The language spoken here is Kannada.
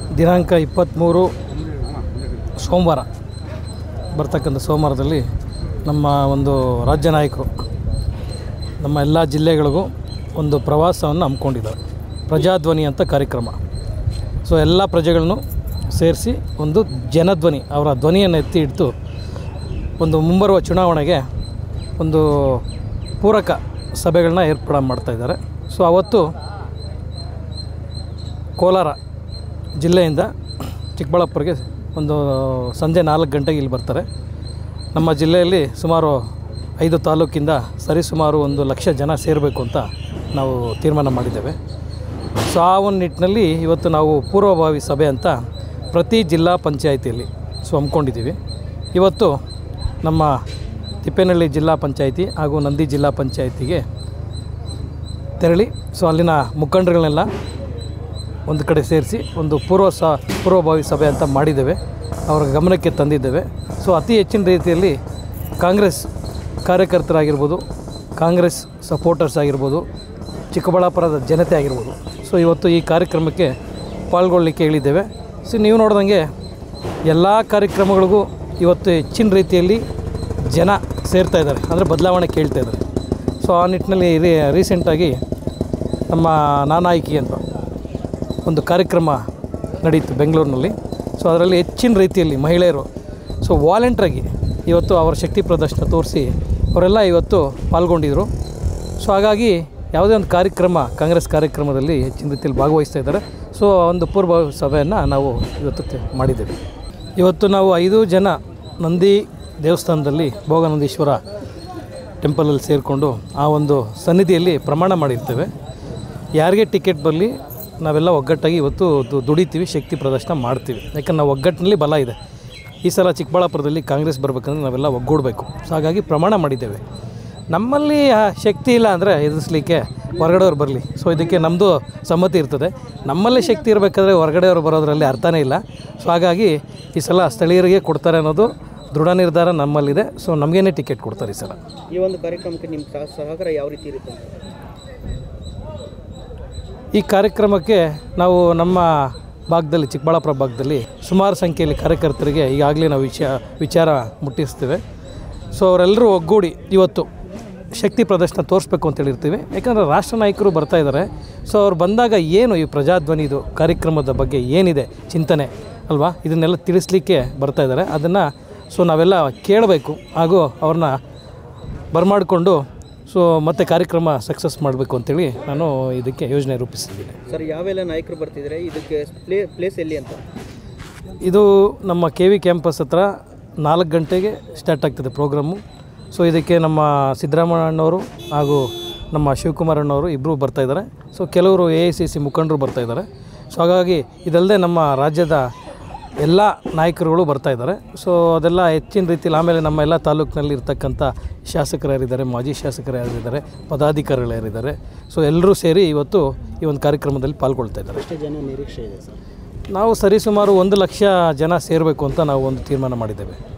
ದಿನಾಂಕ ಇಪ್ಪತ್ತ್ಮೂರು ಸೋಮವಾರ ಬರ್ತಕ್ಕಂಥ ಸೋಮವಾರದಲ್ಲಿ ನಮ್ಮ ಒಂದು ರಾಜ್ಯ ನಾಯಕರು ನಮ್ಮ ಎಲ್ಲ ಜಿಲ್ಲೆಗಳಿಗೂ ಒಂದು ಪ್ರವಾಸವನ್ನು ಹಮ್ಮಿಕೊಂಡಿದ್ದಾರೆ ಪ್ರಜಾಧ್ವನಿ ಅಂತ ಕಾರ್ಯಕ್ರಮ ಸೊ ಎಲ್ಲ ಪ್ರಜೆಗಳನ್ನು ಸೇರಿಸಿ ಒಂದು ಜನಧ್ವನಿ ಅವರ ಧ್ವನಿಯನ್ನು ಎತ್ತಿ ಇಟ್ಟು ಒಂದು ಮುಂಬರುವ ಚುನಾವಣೆಗೆ ಒಂದು ಪೂರಕ ಸಭೆಗಳನ್ನ ಏರ್ಪಾಡು ಮಾಡ್ತಾಯಿದ್ದಾರೆ ಸೊ ಅವತ್ತು ಕೋಲಾರ ಜಿಲ್ಲೆಯಿಂದ ಚಿಕ್ಕಬಳ್ಳಾಪುರಕ್ಕೆ ಒಂದು ಸಂಜೆ ನಾಲ್ಕು ಗಂಟೆಗೆ ಇಲ್ಲಿ ಬರ್ತಾರೆ ನಮ್ಮ ಜಿಲ್ಲೆಯಲ್ಲಿ ಸುಮಾರು ಐದು ತಾಲೂಕಿಂದ ಸರಿಸುಮಾರು ಒಂದು ಲಕ್ಷ ಜನ ಸೇರಬೇಕು ಅಂತ ನಾವು ತೀರ್ಮಾನ ಮಾಡಿದ್ದೇವೆ ಸೊ ಆ ಒಂದು ನಿಟ್ಟಿನಲ್ಲಿ ಇವತ್ತು ನಾವು ಪೂರ್ವಭಾವಿ ಸಭೆ ಅಂತ ಪ್ರತಿ ಜಿಲ್ಲಾ ಪಂಚಾಯಿತಿಯಲ್ಲಿ ಸೊ ಹಮ್ಮಿಕೊಂಡಿದ್ದೀವಿ ಇವತ್ತು ನಮ್ಮ ತಿಪ್ಪೇನಹಳ್ಳಿ ಜಿಲ್ಲಾ ಪಂಚಾಯಿತಿ ಹಾಗೂ ನಂದಿ ಜಿಲ್ಲಾ ಪಂಚಾಯಿತಿಗೆ ತೆರಳಿ ಸೊ ಅಲ್ಲಿನ ಮುಖಂಡರುಗಳನ್ನೆಲ್ಲ ಒಂದು ಕಡೆ ಸೇರಿಸಿ ಒಂದು ಪೂರ್ವ ಸ ಪೂರ್ವಭಾವಿ ಸಭೆ ಅಂತ ಮಾಡಿದ್ದೇವೆ ಅವರ ಗಮನಕ್ಕೆ ತಂದಿದ್ದೇವೆ ಸೊ ಅತಿ ಹೆಚ್ಚಿನ ರೀತಿಯಲ್ಲಿ ಕಾಂಗ್ರೆಸ್ ಕಾರ್ಯಕರ್ತರಾಗಿರ್ಬೋದು ಕಾಂಗ್ರೆಸ್ ಸಪೋರ್ಟರ್ಸ್ ಆಗಿರ್ಬೋದು ಚಿಕ್ಕಬಳ್ಳಾಪುರದ ಜನತೆ ಆಗಿರ್ಬೋದು ಸೊ ಇವತ್ತು ಈ ಕಾರ್ಯಕ್ರಮಕ್ಕೆ ಪಾಲ್ಗೊಳ್ಳಿಕ್ಕೆ ಹೇಳಿದ್ದೇವೆ ಸೊ ನೀವು ನೋಡ್ದಂಗೆ ಎಲ್ಲ ಕಾರ್ಯಕ್ರಮಗಳಿಗೂ ಇವತ್ತು ಹೆಚ್ಚಿನ ರೀತಿಯಲ್ಲಿ ಜನ ಸೇರ್ತಾ ಇದ್ದಾರೆ ಅಂದರೆ ಬದಲಾವಣೆ ಕೇಳ್ತಾ ಇದ್ದಾರೆ ಸೊ ಆ ನಿಟ್ಟಿನಲ್ಲಿ ರೀ ರೀಸೆಂಟಾಗಿ ನಮ್ಮ ನಾನಾಯ್ಕಿ ಅಂತ ಒಂದು ಕಾರ್ಯಕ್ರಮ ನಡೀತು ಬೆಂಗಳೂರಿನಲ್ಲಿ ಸೊ ಅದರಲ್ಲಿ ಹೆಚ್ಚಿನ ರೀತಿಯಲ್ಲಿ ಮಹಿಳೆಯರು ಸೊ ವಾಲೆಂಟ್ರಾಗಿ ಇವತ್ತು ಅವರ ಶಕ್ತಿ ಪ್ರದರ್ಶನ ತೋರಿಸಿ ಅವರೆಲ್ಲ ಇವತ್ತು ಪಾಲ್ಗೊಂಡಿದ್ದರು ಸೊ ಹಾಗಾಗಿ ಯಾವುದೇ ಒಂದು ಕಾರ್ಯಕ್ರಮ ಕಾಂಗ್ರೆಸ್ ಕಾರ್ಯಕ್ರಮದಲ್ಲಿ ಹೆಚ್ಚಿನ ರೀತಿಯಲ್ಲಿ ಭಾಗವಹಿಸ್ತಾ ಇದ್ದಾರೆ ಸೊ ಆ ಒಂದು ಪೂರ್ವ ಸಭೆಯನ್ನು ನಾವು ಇವತ್ತು ತೆ- ಮಾಡಿದ್ದೇವೆ ಇವತ್ತು ನಾವು ಐದು ಜನ ನಂದಿ ದೇವಸ್ಥಾನದಲ್ಲಿ ಭೋಗನಂದೀಶ್ವರ ಟೆಂಪಲಲ್ಲಿ ಸೇರಿಕೊಂಡು ಆ ಒಂದು ಸನ್ನಿಧಿಯಲ್ಲಿ ಪ್ರಮಾಣ ಮಾಡಿರ್ತೇವೆ ಯಾರಿಗೆ ಟಿಕೆಟ್ ಬರಲಿ ನಾವೆಲ್ಲ ಒಗ್ಗಟ್ಟಾಗಿ ಇವತ್ತು ದು- ದುಡಿತೀವಿ ಶಕ್ತಿ ಪ್ರದರ್ಶನ ಮಾಡ್ತೀವಿ ಯಾಕಂದ್ರೆ ನಾವು ಒಗ್ಗಟ್ಟಿನಲ್ಲಿ ಬಲ ಇದೆ ಈ ಸಲ ಚಿಕ್ಕಬಳ್ಳಾಪುರದಲ್ಲಿ ಕಾಂಗ್ರೆಸ್ ಬರಬೇಕಂದ್ರೆ ನಾವೆಲ್ಲ ಒಗ್ಗೂಡಬೇಕು ಸೊ ಹಾಗಾಗಿ ಪ್ರಮಾಣ ಮಾಡಿದ್ದೇವೆ ನಮ್ಮಲ್ಲಿ ಆ ಶಕ್ತಿ ಇಲ್ಲ ಅಂದರೆ ಎದುರಿಸಲಿಕ್ಕೆ ಹೊರಗಡೆಯವ್ರು ಬರಲಿ ಸೊ ಇದಕ್ಕೆ ನಮ್ಮದು ಸಮ್ಮತಿ ಇರ್ತದೆ ನಮ್ಮಲ್ಲಿ ಶಕ್ತಿ ಇರಬೇಕಾದ್ರೆ ಹೊರಗಡೆಯವರು ಬರೋದ್ರಲ್ಲಿ ಅರ್ಥನೇ ಇಲ್ಲ ಸೊ ಹಾಗಾಗಿ ಈ ಸಲ ಸ್ಥಳೀಯರಿಗೆ ಕೊಡ್ತಾರೆ ಅನ್ನೋದು ದೃಢ ನಿರ್ಧಾರ ನಮ್ಮಲ್ಲಿದೆ ಸೊ ನಮಗೇನೆ ಟಿಕೆಟ್ ಕೊಡ್ತಾರೆ ಈ ಸಲ ಈ ಒಂದು ಕಾರ್ಯಕ್ರಮಕ್ಕೆ ನಿಮ್ಮ ಸಹ- ಸಹಕಾರ ಯಾವ ರೀತಿ ಇರುತ್ತೆ ಈ ಕಾರ್ಯಕ್ರಮಕ್ಕೆ ನಾವು ನಮ್ಮ ಭಾಗದಲ್ಲಿ ಚಿಕ್ಕಬಳ್ಳಾಪುರ ಭಾಗದಲ್ಲಿ ಸುಮಾರು ಸಂಖ್ಯೆಯಲ್ಲಿ ಕಾರ್ಯಕರ್ತರಿಗೆ ಈಗಾಗಲೇ ನಾವು ವಿಚಾರ ವಿಚಾರ ಮುಟ್ಟಿಸ್ತೇವೆ ಸೊ ಅವರೆಲ್ಲರೂ ಒಗ್ಗೂಡಿ ಇವತ್ತು ಶಕ್ತಿ ಪ್ರದರ್ಶನ ತೋರಿಸ್ಬೇಕು ಅಂತ ಹೇಳಿರ್ತೀವಿ ಯಾಕಂದರೆ ರಾಷ್ಟ್ರ ನಾಯಕರು ಬರ್ತಾ ಇದ್ದಾರೆ ಸೊ ಅವ್ರು ಬಂದಾಗ ಏನು ಈ ಪ್ರಜಾಧ್ವನಿದು ಕಾರ್ಯಕ್ರಮದ ಬಗ್ಗೆ ಏನಿದೆ ಚಿಂತನೆ ಅಲ್ವಾ ಇದನ್ನೆಲ್ಲ ತಿಳಿಸ್ಲಿಕ್ಕೆ ಬರ್ತಾ ಇದ್ದಾರೆ ಅದನ್ನು ಸೊ ನಾವೆಲ್ಲ ಕೇಳಬೇಕು ಹಾಗೂ ಅವ್ರನ್ನ ಬರಮಾಡಿಕೊಂಡು ಸೊ ಮತ್ತೆ ಕಾರ್ಯಕ್ರಮ ಸಕ್ಸಸ್ ಮಾಡಬೇಕು ಅಂತೇಳಿ ನಾನು ಇದಕ್ಕೆ ಯೋಜನೆ ರೂಪಿಸಿದ್ದೀನಿ ಸರ್ ಯಾವೆಲ್ಲ ನಾಯಕರು ಬರ್ತಿದ್ದಾರೆ ಇದಕ್ಕೆ ಪ್ಲೇ ಪ್ಲೇಸ್ ಎಲ್ಲಿ ಅಂತ ಇದು ನಮ್ಮ ಕೆ ವಿ ಕ್ಯಾಂಪಸ್ ಹತ್ರ ನಾಲ್ಕು ಗಂಟೆಗೆ ಸ್ಟಾರ್ಟ್ ಆಗ್ತದೆ ಪ್ರೋಗ್ರಾಮು ಸೊ ಇದಕ್ಕೆ ನಮ್ಮ ಸಿದ್ದರಾಮಯ್ಯನವರು ಹಾಗೂ ನಮ್ಮ ಶಿವಕುಮಾರ್ ಅಣ್ಣವರು ಇಬ್ಬರು ಬರ್ತಾ ಇದ್ದಾರೆ ಸೊ ಕೆಲವರು ಎ ಐ ಸಿ ಸಿ ಮುಖಂಡರು ಬರ್ತಾ ಇದ್ದಾರೆ ಸೊ ಹಾಗಾಗಿ ಇದಲ್ಲದೆ ನಮ್ಮ ರಾಜ್ಯದ ಎಲ್ಲ ನಾಯಕರುಗಳು ಬರ್ತಾ ಇದ್ದಾರೆ ಸೊ ಅದೆಲ್ಲ ಹೆಚ್ಚಿನ ರೀತಿಯಲ್ಲಿ ಆಮೇಲೆ ನಮ್ಮ ಎಲ್ಲ ತಾಲೂಕಿನಲ್ಲಿ ಇರ್ತಕ್ಕಂಥ ಶಾಸಕರು ಯಾರಿದ್ದಾರೆ ಮಾಜಿ ಶಾಸಕರು ಯಾರಿದ್ದಾರೆ ಪದಾಧಿಕಾರಿಗಳು ಯಾರಿದ್ದಾರೆ ಸೊ ಎಲ್ಲರೂ ಸೇರಿ ಇವತ್ತು ಈ ಒಂದು ಕಾರ್ಯಕ್ರಮದಲ್ಲಿ ಪಾಲ್ಗೊಳ್ತಾ ಇದ್ದಾರೆ ಎಷ್ಟು ಜನ ನಿರೀಕ್ಷೆ ಇದೆ ಸರ್ ನಾವು ಸರಿಸುಮಾರು ಒಂದು ಲಕ್ಷ ಜನ ಸೇರಬೇಕು ಅಂತ ನಾವು ಒಂದು ತೀರ್ಮಾನ ಮಾಡಿದ್ದೇವೆ